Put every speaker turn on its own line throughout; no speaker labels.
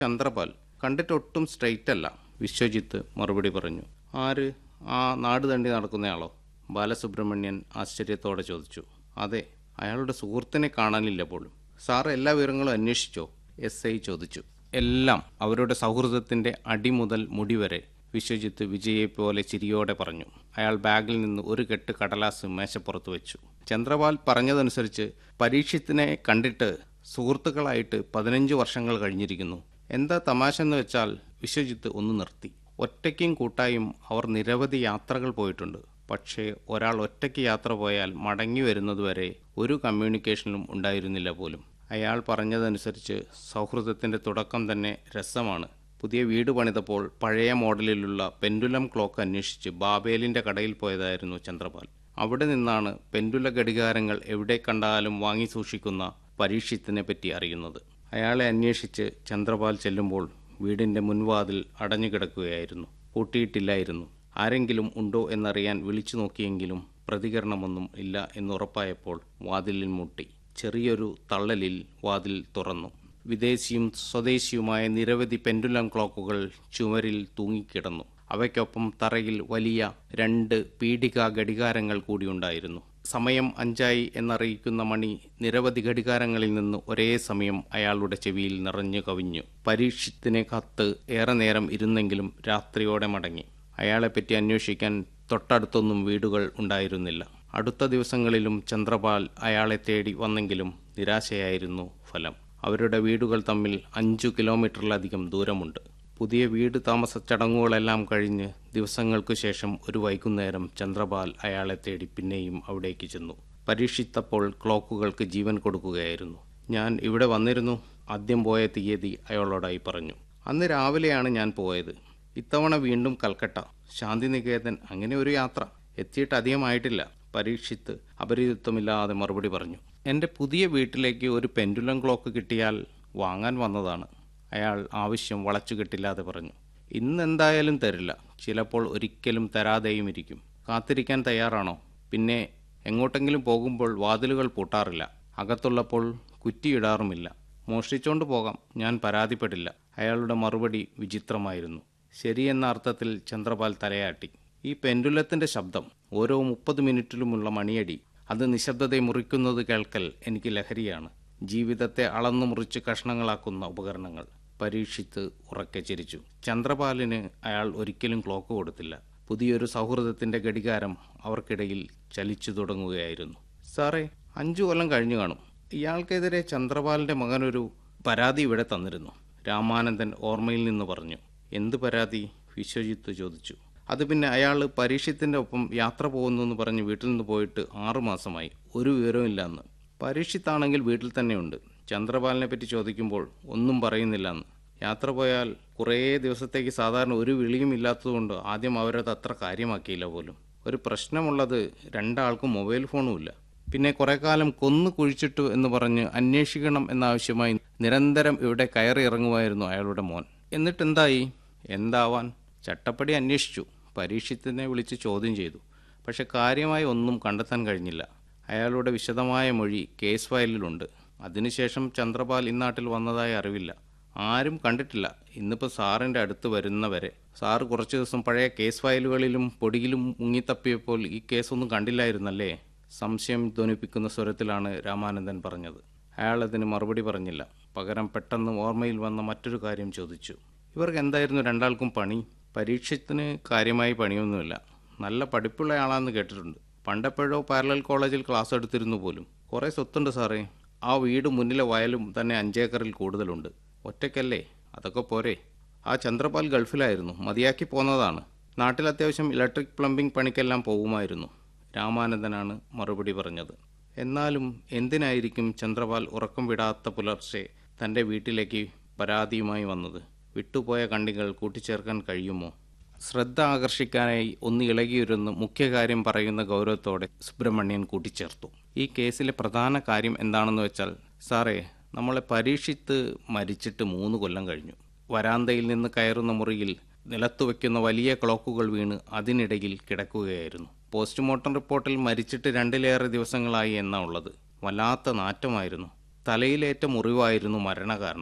ചന്ദ്രപാൽ കണ്ടിട്ട് ഒട്ടും സ്ട്രെയിറ്റ് അല്ല വിശ്വജിത്ത് മറുപടി പറഞ്ഞു ആര് ആ നാട് തണ്ടി നടക്കുന്നയാളോ ബാലസുബ്രഹ്മണ്യൻ ആശ്ചര്യത്തോടെ ചോദിച്ചു അതെ അയാളുടെ സുഹൃത്തിനെ കാണാനില്ല പോലും സാർ എല്ലാ വിവരങ്ങളും അന്വേഷിച്ചോ എസ് ഐ ചോദിച്ചു എല്ലാം അവരുടെ സൗഹൃദത്തിന്റെ അടി മുതൽ മുടി വരെ വിശ്വജിത്ത് വിജയെപ്പോലെ ചിരിയോടെ പറഞ്ഞു അയാൾ ബാഗിൽ നിന്ന് ഒരു കെട്ട് കടലാസ് മേശപ്പുറത്ത് വെച്ചു ചന്ദ്രപാൽ പറഞ്ഞതനുസരിച്ച് പരീക്ഷത്തിനെ കണ്ടിട്ട് സുഹൃത്തുക്കളായിട്ട് പതിനഞ്ച് വർഷങ്ങൾ കഴിഞ്ഞിരിക്കുന്നു എന്താ തമാശ എന്ന് വെച്ചാൽ വിശ്വജിത്ത് ഒന്ന് നിർത്തി ഒറ്റയ്ക്കും കൂട്ടായും അവർ നിരവധി യാത്രകൾ പോയിട്ടുണ്ട് പക്ഷേ ഒരാൾ ഒറ്റയ്ക്ക് യാത്ര പോയാൽ മടങ്ങി വരുന്നതുവരെ ഒരു കമ്മ്യൂണിക്കേഷനും ഉണ്ടായിരുന്നില്ല പോലും അയാൾ പറഞ്ഞതനുസരിച്ച് സൗഹൃദത്തിന്റെ തുടക്കം തന്നെ രസമാണ് പുതിയ വീട് പണിതപ്പോൾ പഴയ മോഡലിലുള്ള പെൻഡുലം ക്ലോക്ക് അന്വേഷിച്ച് ബാബേലിന്റെ കടയിൽ പോയതായിരുന്നു ചന്ദ്രപാൽ അവിടെ നിന്നാണ് പെൻഡുല ഘടികാരങ്ങൾ എവിടെ കണ്ടാലും വാങ്ങി സൂക്ഷിക്കുന്ന പരീക്ഷത്തിനെ പറ്റി അറിയുന്നത് അയാളെ അന്വേഷിച്ച് ചന്ദ്രപാൽ ചെല്ലുമ്പോൾ വീടിന്റെ മുൻവാതിൽ അടഞ്ഞു കിടക്കുകയായിരുന്നു പൂട്ടിയിട്ടില്ലായിരുന്നു ആരെങ്കിലും ഉണ്ടോ എന്നറിയാൻ വിളിച്ചു നോക്കിയെങ്കിലും പ്രതികരണമൊന്നും ഇല്ല എന്നുറപ്പായപ്പോൾ വാതിലിൽ മുട്ടി ചെറിയൊരു തള്ളലിൽ വാതിൽ തുറന്നു വിദേശിയും സ്വദേശിയുമായ നിരവധി പെൻഡുലം ക്ലോക്കുകൾ ചുമരിൽ തൂങ്ങിക്കിടന്നു അവയ്ക്കൊപ്പം തറയിൽ വലിയ രണ്ട് പീഡിക ഘടികാരങ്ങൾ കൂടിയുണ്ടായിരുന്നു സമയം അഞ്ചായി എന്നറിയിക്കുന്ന മണി നിരവധി ഘടികാരങ്ങളിൽ നിന്ന് ഒരേ സമയം അയാളുടെ ചെവിയിൽ നിറഞ്ഞു കവിഞ്ഞു പരീക്ഷത്തിനെ കത്ത് ഏറെ നേരം ഇരുന്നെങ്കിലും രാത്രിയോടെ മടങ്ങി അയാളെപ്പറ്റി അന്വേഷിക്കാൻ തൊട്ടടുത്തൊന്നും വീടുകൾ ഉണ്ടായിരുന്നില്ല അടുത്ത ദിവസങ്ങളിലും ചന്ദ്രപാൽ അയാളെ തേടി വന്നെങ്കിലും നിരാശയായിരുന്നു ഫലം അവരുടെ വീടുകൾ തമ്മിൽ അഞ്ചു കിലോമീറ്ററിലധികം ദൂരമുണ്ട് പുതിയ വീട് താമസ ചടങ്ങുകളെല്ലാം കഴിഞ്ഞ് ദിവസങ്ങൾക്കു ശേഷം ഒരു വൈകുന്നേരം ചന്ദ്രപാൽ അയാളെ തേടി പിന്നെയും അവിടേക്ക് ചെന്നു പരീക്ഷിത്തപ്പോൾ ക്ലോക്കുകൾക്ക് ജീവൻ കൊടുക്കുകയായിരുന്നു ഞാൻ ഇവിടെ വന്നിരുന്നു ആദ്യം പോയ തീയതി അയാളോടായി പറഞ്ഞു അന്ന് രാവിലെയാണ് ഞാൻ പോയത് ഇത്തവണ വീണ്ടും കൽക്കട്ട ശാന്തിനികേതൻ അങ്ങനെ ഒരു യാത്ര എത്തിയിട്ട് അധികമായിട്ടില്ല പരീക്ഷിത്ത് അപരിചിത്വമില്ലാതെ മറുപടി പറഞ്ഞു എൻ്റെ പുതിയ വീട്ടിലേക്ക് ഒരു പെൻഡുലം ക്ലോക്ക് കിട്ടിയാൽ വാങ്ങാൻ വന്നതാണ് അയാൾ ആവശ്യം വളച്ചു കിട്ടില്ലാതെ പറഞ്ഞു ഇന്ന് എന്തായാലും തരില്ല ചിലപ്പോൾ ഒരിക്കലും തരാതെയും ഇരിക്കും കാത്തിരിക്കാൻ തയ്യാറാണോ പിന്നെ എങ്ങോട്ടെങ്കിലും പോകുമ്പോൾ വാതിലുകൾ പൂട്ടാറില്ല അകത്തുള്ളപ്പോൾ കുറ്റിയിടാറുമില്ല മോഷ്ടിച്ചോണ്ട് പോകാം ഞാൻ പരാതിപ്പെടില്ല അയാളുടെ മറുപടി വിചിത്രമായിരുന്നു ശരിയെന്ന അർത്ഥത്തിൽ ചന്ദ്രപാൽ തലയാട്ടി ഈ പെൻഡുലത്തിന്റെ ശബ്ദം ഓരോ മുപ്പത് മിനിറ്റിലുമുള്ള മണിയടി അത് നിശബ്ദതയെ മുറിക്കുന്നത് കേൾക്കൽ എനിക്ക് ലഹരിയാണ് ജീവിതത്തെ അളന്നു മുറിച്ച് കഷ്ണങ്ങളാക്കുന്ന ഉപകരണങ്ങൾ പരീക്ഷിത്ത് ഉറക്കെ ചിരിച്ചു ചന്ദ്രപാലിന് അയാൾ ഒരിക്കലും ക്ലോക്ക് കൊടുത്തില്ല പുതിയൊരു സൗഹൃദത്തിന്റെ ഘടികാരം അവർക്കിടയിൽ ചലിച്ചു തുടങ്ങുകയായിരുന്നു സാറേ അഞ്ചു കൊല്ലം കഴിഞ്ഞു കാണും ഇയാൾക്കെതിരെ ചന്ദ്രപാലിന്റെ മകനൊരു പരാതി ഇവിടെ തന്നിരുന്നു രാമാനന്ദൻ ഓർമ്മയിൽ നിന്ന് പറഞ്ഞു എന്ത് പരാതി വിശ്വജിത്ത് ചോദിച്ചു അത് പിന്നെ അയാൾ പരീക്ഷത്തിന്റെ ഒപ്പം യാത്ര പോകുന്നു എന്ന് പറഞ്ഞ് വീട്ടിൽ നിന്ന് പോയിട്ട് ആറുമാസമായി ഒരു വിവരവും ഇല്ലെന്ന് പരീക്ഷിത്താണെങ്കിൽ വീട്ടിൽ തന്നെയുണ്ട് ചന്ദ്രപാലിനെ പറ്റി ചോദിക്കുമ്പോൾ ഒന്നും പറയുന്നില്ല എന്ന് യാത്ര പോയാൽ കുറേ ദിവസത്തേക്ക് സാധാരണ ഒരു വിളിയും ഇല്ലാത്തതുകൊണ്ട് ആദ്യം അവരത് അത്ര കാര്യമാക്കിയില്ല പോലും ഒരു പ്രശ്നമുള്ളത് രണ്ടാൾക്കും മൊബൈൽ ഫോണും ഇല്ല പിന്നെ കുറെ കാലം കൊന്നു കുഴിച്ചിട്ടു എന്ന് പറഞ്ഞ് അന്വേഷിക്കണം എന്നാവശ്യമായി നിരന്തരം ഇവിടെ കയറി ഇറങ്ങുമായിരുന്നു അയാളുടെ മോൻ എന്നിട്ടെന്തായി എന്താവാൻ ചട്ടപ്പടി അന്വേഷിച്ചു പരീക്ഷത്തിനെ വിളിച്ച് ചോദ്യം ചെയ്തു പക്ഷെ കാര്യമായി ഒന്നും കണ്ടെത്താൻ കഴിഞ്ഞില്ല അയാളുടെ വിശദമായ മൊഴി കേസ് ഫയലിലുണ്ട് അതിനുശേഷം ചന്ദ്രപാൽ ഇന്നാട്ടിൽ വന്നതായി അറിവില്ല ആരും കണ്ടിട്ടില്ല ഇന്നിപ്പോൾ സാറിൻ്റെ അടുത്ത് വരുന്നവരെ സാറ് കുറച്ച് ദിവസം പഴയ കേസ് ഫയലുകളിലും പൊടിയിലും മുങ്ങിത്തപ്പിയപ്പോൾ ഈ കേസൊന്നും കണ്ടില്ലായിരുന്നല്ലേ സംശയം ധ്വനിപ്പിക്കുന്ന സ്വരത്തിലാണ് രാമാനന്ദൻ പറഞ്ഞത് അയാൾ അതിന് മറുപടി പറഞ്ഞില്ല പകരം പെട്ടെന്ന് ഓർമ്മയിൽ വന്ന മറ്റൊരു കാര്യം ചോദിച്ചു ഇവർക്ക് എന്തായിരുന്നു രണ്ടാൾക്കും പണി പരീക്ഷത്തിന് കാര്യമായി പണിയൊന്നുമില്ല നല്ല പഠിപ്പുള്ള ആളാന്ന് കേട്ടിട്ടുണ്ട് പണ്ടെപ്പോഴോ പാരലൽ കോളേജിൽ ക്ലാസ് എടുത്തിരുന്നു പോലും കുറേ സ്വത്തുണ്ട് സാറേ ആ വീട് മുന്നിലെ വയലും തന്നെ അഞ്ചേക്കറിൽ കൂടുതലുണ്ട് ഒറ്റയ്ക്കല്ലേ അതൊക്കെ പോരെ ആ ചന്ദ്രപാൽ ഗൾഫിലായിരുന്നു മതിയാക്കി പോന്നതാണ് നാട്ടിൽ അത്യാവശ്യം ഇലക്ട്രിക് പ്ലംബിംഗ് പണിക്കെല്ലാം പോകുമായിരുന്നു രാമാനന്ദനാണ് മറുപടി പറഞ്ഞത് എന്നാലും എന്തിനായിരിക്കും ചന്ദ്രപാൽ ഉറക്കം വിടാത്ത പുലർച്ചെ തൻ്റെ വീട്ടിലേക്ക് പരാതിയുമായി വന്നത് വിട്ടുപോയ കണ്ണികൾ കൂട്ടിച്ചേർക്കാൻ കഴിയുമോ ശ്രദ്ധ ആകർഷിക്കാനായി ഒന്ന് ഇളകിയൊരുന്ന് മുഖ്യ കാര്യം പറയുന്ന ഗൗരവത്തോടെ സുബ്രഹ്മണ്യൻ കൂട്ടിച്ചേർത്തു ഈ കേസിലെ പ്രധാന കാര്യം എന്താണെന്ന് വെച്ചാൽ സാറേ നമ്മളെ പരീക്ഷിത്ത് മരിച്ചിട്ട് മൂന്ന് കൊല്ലം കഴിഞ്ഞു വരാന്തയിൽ നിന്ന് കയറുന്ന മുറിയിൽ നിലത്തു വയ്ക്കുന്ന വലിയ ക്ലോക്കുകൾ വീണ് അതിനിടയിൽ കിടക്കുകയായിരുന്നു പോസ്റ്റ്മോർട്ടം റിപ്പോർട്ടിൽ മരിച്ചിട്ട് രണ്ടിലേറെ ദിവസങ്ങളായി എന്നാ ഉള്ളത് വല്ലാത്ത നാറ്റമായിരുന്നു തലയിലേറ്റ മുറിവായിരുന്നു മരണകാരണം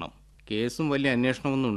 കേസും വലിയ അന്വേഷണമൊന്നും